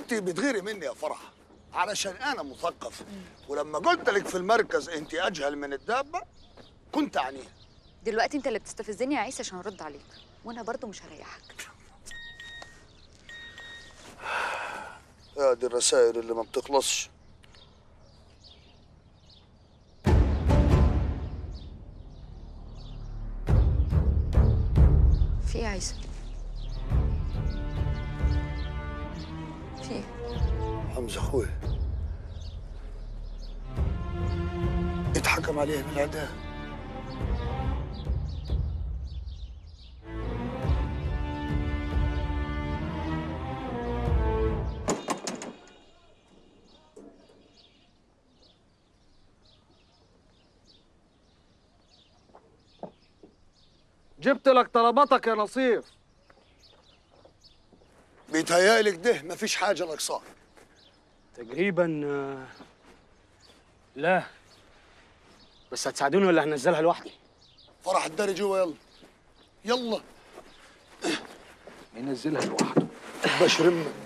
انت بتغيري مني يا فرح علشان انا مثقف ولما قلت لك في المركز انت اجهل من الدابه كنت اعنيها دلوقتي انت اللي بتستفزني يا عيسى عشان ارد عليك وانا برضو مش هريحك يا دي الرسائل اللي ما بتخلصش في ايه يا عيسى في ايه حمزه اخوي اتحكم عليه بالاعدام جبت لك طلباتك يا نصير بيتهيألك ده مفيش حاجه ناقصاه تقريبا آه، لا بس هتساعدوني ولا هنزلها لوحدي فرح الداري جوا يلا يلا ينزلها لوحده بشرم